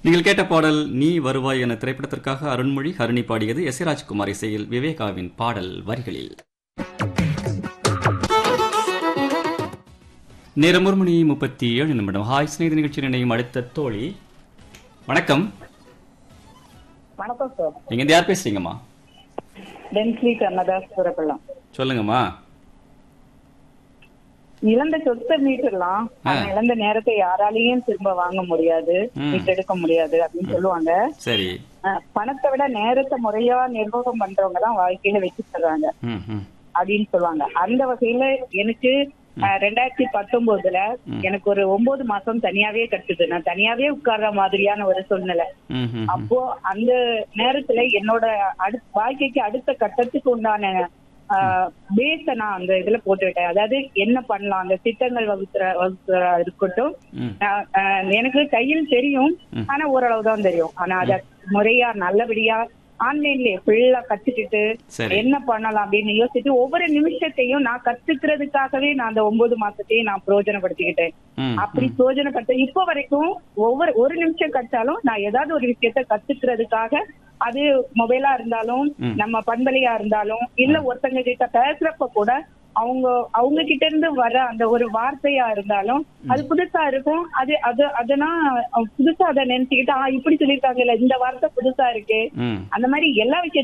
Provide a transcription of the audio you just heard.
நீங்கள் கேட்ட பாடல் நீ வருவாய் என திரைப்படத்திற்காக அருண்மொழி ஹரிணி பாடியது எஸ் ஏ ராஜ்குமார் இசையில் விவேகாவின் பாடல் வரிகளில் நேரம் ஒரு மணி முப்பத்தி ஏழு நிமிடம் ஹாய் ஸ்நேகித நிகழ்ச்சியில் இணையும் அடுத்த தோழி வணக்கம் வணக்கம் சார் நீங்க இருந்து யார் பேசுறீங்கம்மா டென்ஸ்லி கண்ணதாஸ் சுரப்பள்ளம் சொல்லுங்கம்மா இழந்த சொத்தை மீட்டுடலாம் ஆனா இழந்த நேரத்தை யாராலையும் திரும்ப வாங்க முடியாது ம். மீட்டெடுக்க முடியாது அப்படின்னு சொல்லுவாங்க சரி அஹ், பணத்தை விட நேரத்தை முறையா நிர்வாகம் பண்றவங்க தான் வாழ்க்கையில வெற்றி பெறாங்க ம் ம் அப்படின்னு சொல்லுவாங்க அந்த வகையில எனக்கு அஹ், ரெண்டாயிரத்தி பத்தொன்பதுல எனக்கு ஒரு ஒன்பது மாசம் தனியாவே கட்டுது நான் தனியாவே உட்கார்ற மாதிரியான ஒரு சூழ்நிலை ம் ம் அப்போ அந்த நேரத்துல என்னோட அடு வாழ்க்கைக்கு அடுத்த கட்டத்துக்கு உண்டான பேஸ நான் அந்த இதுல போட்டுவிட்டேன் அதாவது என்ன பண்ணலாம் அந்த திட்டங்கள் வகுக்கிற வகுக்கிறா இருக்கட்டும் ம் ஆஹ் ஆஹ் எனக்கு கையில் தெரியும் ஆனா ஓரளவு தான் தெரியும் ஆனா அத முறையா நல்லபடியா ஆன்லைன்ல ஃபுல்லா கத்துக்கிட்டு சரி என்ன பண்ணலாம் அப்படின்னு யோசிச்சுட்டு ஒவ்வொரு நிமிஷத்தையும் நான் கத்துக்கிறதுக்காகவே நான் அந்த ஒன்பது மாசத்தையும் நான் பிரயோஜனப்படுத்திக்கிட்டேன் ம் அப்படி பிரயோஜனப்பட்ட இப்ப வரைக்கும் ஒவ்வொரு ஒரு நிமிஷம் கட்டாலும் நான் ஏதாவது ஒரு விஷயத்த கத்துக்கிறதுக்காக அது மொபைலா இருந்தாலும் ம். நம்ம பண்பலையா இருந்தாலும் இல்ல ஒருத்தங்க கிட்ட பேசுறப்ப கூட அவங்க அவங்க கிட்ட இருந்து வர அந்த ஒரு வார்த்தையா இருந்தாலும் அது புதுசா இருக்கும் அது அது அதனா புதுசா அதை நினைச்சுக்கிட்டு ஆ இப்படி சொல்லியிருக்காங்கல்ல இந்த வார்த்தை புதுசா இருக்கு ம் அந்த மாதிரி எல்லா விஷயத்தையும்